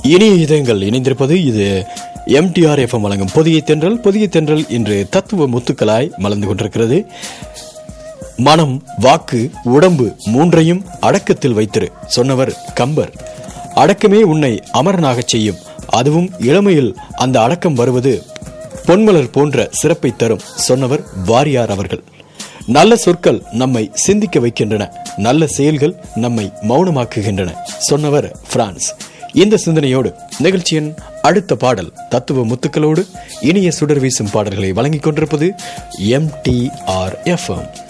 இனிய இதயங்கள் இணைந்திருப்பது இது எம்டிஆர் எஃப்எம் வழங்கும் புதிய தென்றல் புதிய தென்றல் இன்று தத்துவ முத்துக்களாய் மலர்ந்து கொண்டிருக்கிறது மனம் வாக்கு உடம்பு மூன்றையும் அடக்கத்தில் வைத்திரு சொன்னவர் கம்பர் அடக்கமே உன்னை அமரனாகச் செய்யும் அதுவும் இளமையில் அந்த அடக்கம் வருவது பொன்மலர் போன்ற சிறப்பை தரும் சொன்னவர் வாரியார் அவர்கள் நல்ல சொற்கள் நம்மை சிந்திக்க வைக்கின்றன நல்ல செயல்கள் நம்மை மௌனமாக்குகின்றன சொன்னவர் பிரான்ஸ் இந்த சிந்தனையோடு நிகழ்ச்சியின் அடுத்த பாடல் தத்துவ முத்துக்களோடு இனிய சுடர் வீசும் பாடல்களை வழங்கிக் கொண்டிருப்பது எம் டி ஆர் எஃப்எம்